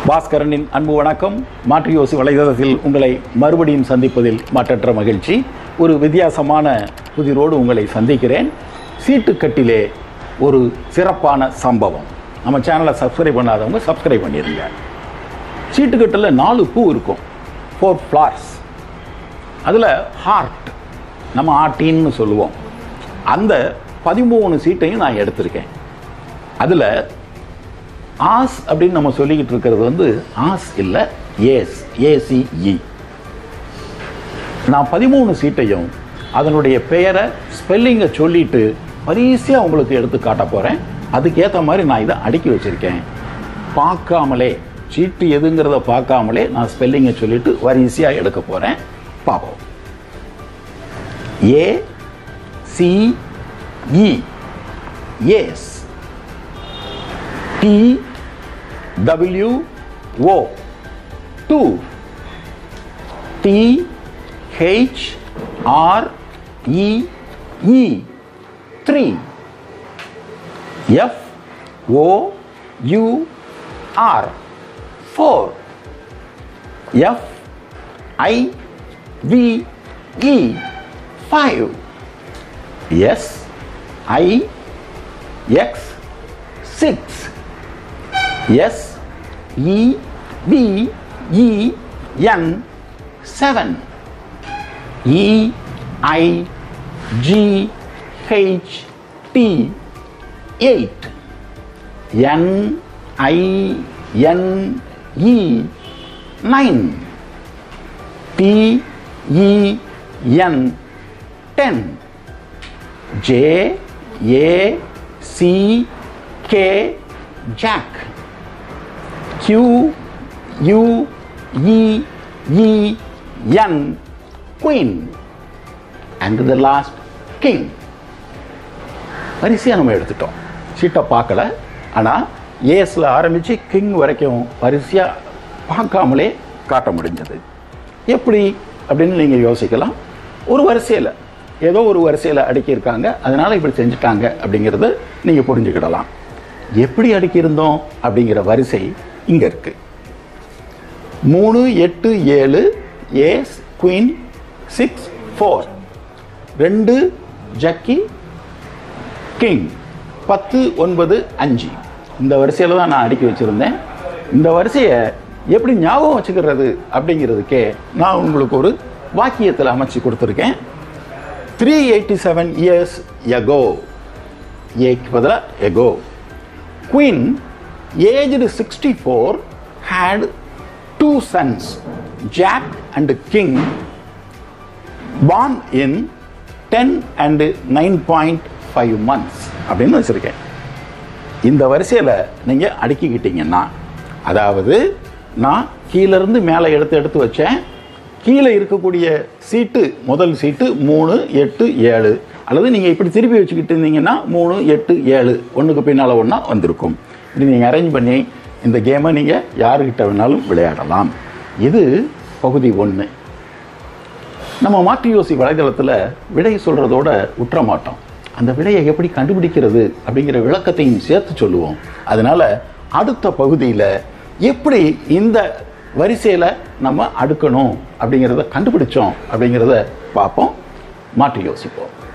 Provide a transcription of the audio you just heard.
பாஸ்கரனின் அன்பு வணக்கம் மாற்று யோசி வலைதளத்தில் உங்களை மறுபடியும் சந்திப்பதில் மற்றற்ற மகிழ்ச்சி ஒரு வித்தியாசமான புதிரோடு உங்களை சந்திக்கிறேன் சீட்டுக்கட்டிலே ஒரு சிறப்பான சம்பவம் நம்ம சேனலை சப்ஸ்கிரைப் பண்ணாதவங்க சப்ஸ்கிரைப் பண்ணிடுங்க சீட்டுக்கட்டில் நாலு பூ இருக்கும் ஃபோர் ஃப்ளார்ஸ் அதில் ஹார்ட் நம்ம ஆட்டின்னு சொல்லுவோம் அந்த பதிமூணு சீட்டையும் நான் எடுத்திருக்கேன் அதில் ஆஸ் அப்படின்னு நம்ம சொல்லிக்கிட்டு இருக்கிறது வந்து ஆஸ் இல்லை ஏஸ் ஏசிஇ நான் பதிமூணு சீட்டையும் அதனுடைய பெயரை ஸ்பெல்லிங்கை சொல்லிட்டு வரிசையாக உங்களுக்கு எடுத்து காட்ட போகிறேன் அதுக்கேற்ற மாதிரி நான் இதை அடுக்கி வச்சுருக்கேன் பார்க்காமலே சீட்டு எதுங்கிறத பார்க்காமலே நான் ஸ்பெல்லிங்கை சொல்லிட்டு வரிசையாக எடுக்க போகிறேன் பார்ப்போம் A C E S T W O 2 T H R E E 3 F O U R 4 F I V E 5 S I X 6 S E B E N 7 E I G H T 8 N I N E 9 P E N 10 J A C K Jack Q U E E N Queen and the last King வரிசையாக நம்ம எடுத்துட்டோம் சீட்டை பார்க்கல ஆனால் ஏஸில் ஆரம்பித்து king வரைக்கும் வரிசையாக பார்க்காமலே காட்ட முடிஞ்சது எப்படி அப்படின்னு நீங்கள் யோசிக்கலாம் ஒரு வரிசையில் ஏதோ ஒரு வரிசையில் அடுக்கியிருக்காங்க அதனால் இப்படி செஞ்சுட்டாங்க அப்படிங்கிறத நீங்கள் புரிஞ்சுக்கிடலாம் எப்படி அடுக்கியிருந்தோம் அப்படிங்கிற வரிசை இங்கே இருக்கு மூணு எட்டு ஏழு ஏஸ் குயின் சிக்ஸ் ஃபோர் ரெண்டு ஜக்கி கிங் பத்து ஒன்பது அஞ்சு இந்த வரிசையில் தான் நான் அடுக்கி வச்சுருந்தேன் இந்த வரிசையை எப்படி ஞாபகம் வச்சுக்கிறது அப்படிங்கிறதுக்கே நான் உங்களுக்கு ஒரு வாக்கியத்தில் அமைச்சு கொடுத்துருக்கேன் three eighty seven years ago ஏக்கு பதிலாக ago Queen, aged 64, had two sons, Jack and King, born in 10 and 9.5 months அப்படின்னு வச்சுருக்கேன் இந்த வரிசையில் நீங்கள் அடுக்கிக்கிட்டீங்கன்னா அதாவது நான் கீழேருந்து மேலே எடுத்து எடுத்து வச்சேன் கீழே இருக்கக்கூடிய சீட்டு முதல் சீட்டு மூணு எட்டு ஏழு அல்லது நீங்கள் இப்படி திருப்பி வச்சுக்கிட்டு இருந்தீங்கன்னா மூணு எட்டு ஏழு ஒன்றுக்கு பின்னால் ஒன்றா வந்திருக்கும் இப்படி நீங்கள் அரேஞ்ச் பண்ணி இந்த கேமை நீங்கள் யாருக்கிட்ட வேணாலும் விளையாடலாம் இது பகுதி ஒன்று நம்ம மாற்றி யோசி வலைதளத்தில் விடை சொல்கிறதோட உற்ற மாட்டோம் அந்த விடையை எப்படி கண்டுபிடிக்கிறது அப்படிங்கிற விளக்கத்தையும் சேர்த்து சொல்லுவோம் அதனால அடுத்த பகுதியில் எப்படி இந்த வரிசையில் நம்ம அடுக்கணும் அப்படிங்கிறத கண்டுபிடிச்சோம் அப்படிங்கிறத பார்ப்போம் மாற்றி யோசிப்போம்